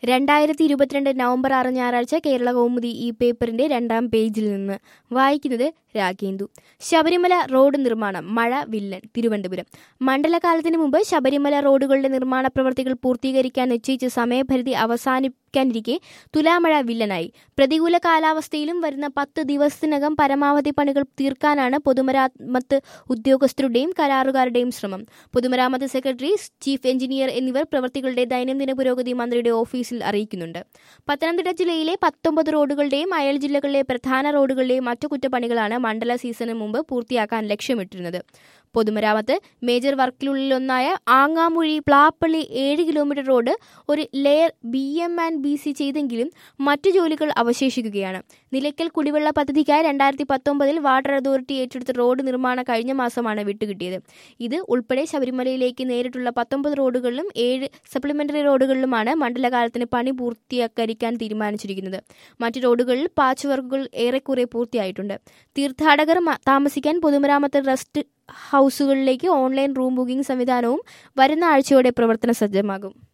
രണ്ടായിരത്തി ഇരുപത്തിരണ്ട് നവംബർ ആറ് ഞായറാഴ്ച കേരള കൗമുദി ഈ പേപ്പറിന്റെ രണ്ടാം പേജിൽ നിന്ന് വായിക്കുന്നത് രാഗേന്ദു ശബരിമല റോഡ് നിർമ്മാണം മഴ വില്ലൻ തിരുവനന്തപുരം മണ്ഡലകാലത്തിന് മുമ്പ് ശബരിമല റോഡുകളുടെ നിർമ്മാണ പ്രവൃത്തികൾ പൂർത്തീകരിക്കാൻ നിശ്ചയിച്ച സമയപരിധി അവസാനിക്കാനിരിക്കെ തുലാമഴ വില്ലനായി പ്രതികൂല കാലാവസ്ഥയിലും വരുന്ന പത്ത് ദിവസത്തിനകം പരമാവധി പണികൾ തീർക്കാനാണ് പൊതുമരാമത്ത് ഉദ്യോഗസ്ഥരുടെയും കരാറുകാരുടെയും ശ്രമം പൊതുമരാമത്ത് സെക്രട്ടറി ചീഫ് എഞ്ചിനീയർ എന്നിവർ പ്രവൃത്തികളുടെ ദൈനംദിന പുരോഗതി മന്ത്രിയുടെ ഓഫീസിൽ അറിയിക്കുന്നുണ്ട് പത്തനംതിട്ട ജില്ലയിലെ പത്തൊമ്പത് റോഡുകളുടെയും അയൽ ജില്ലകളിലെ പ്രധാന റോഡുകളുടെയും അറ്റകുറ്റപ്പണികളാണ് മണ്ഡല സീസണിന് മുമ്പ് പൂർത്തിയാക്കാൻ ലക്ഷ്യമിട്ടിരുന്നത് പൊതുമരാമത്ത് മേജർ വർക്കിലുള്ളിലൊന്നായ ആങ്ങാമൂഴി പ്ലാപ്പള്ളി ഏഴ് കിലോമീറ്റർ റോഡ് ഒരു layer B M and B C ചെയ്തെങ്കിലും മറ്റു ജോലികൾ അവശേഷിക്കുകയാണ് നിലയ്ക്കൽ കുടിവെള്ള പദ്ധതിക്കായി രണ്ടായിരത്തി പത്തൊമ്പതിൽ വാട്ടർ അതോറിറ്റി ഏറ്റെടുത്ത റോഡ് നിർമ്മാണം കഴിഞ്ഞ മാസമാണ് വിട്ടുകിട്ടിയത് ഇത് ഉൾപ്പെടെ ശബരിമലയിലേക്ക് നേരിട്ടുള്ള പത്തൊമ്പത് റോഡുകളിലും ഏഴ് സപ്ലിമെന്ററി റോഡുകളിലുമാണ് മണ്ഡലകാലത്തിന് പണി പൂർത്തീകരിക്കാൻ തീരുമാനിച്ചിരിക്കുന്നത് മറ്റു റോഡുകളിൽ പാച്ച് വർക്കുകൾ ഏറെക്കുറെ പൂർത്തിയായിട്ടുണ്ട് തീർത്ഥാടകർ താമസിക്കാൻ പൊതുമരാമത്ത് റെസ്റ്റ് ഹൗസുകളിലേക്ക് ഓൺലൈൻ റൂം ബുക്കിംഗ് സംവിധാനവും വരുന്ന ആഴ്ചയോടെ പ്രവർത്തന സജ്ജമാകും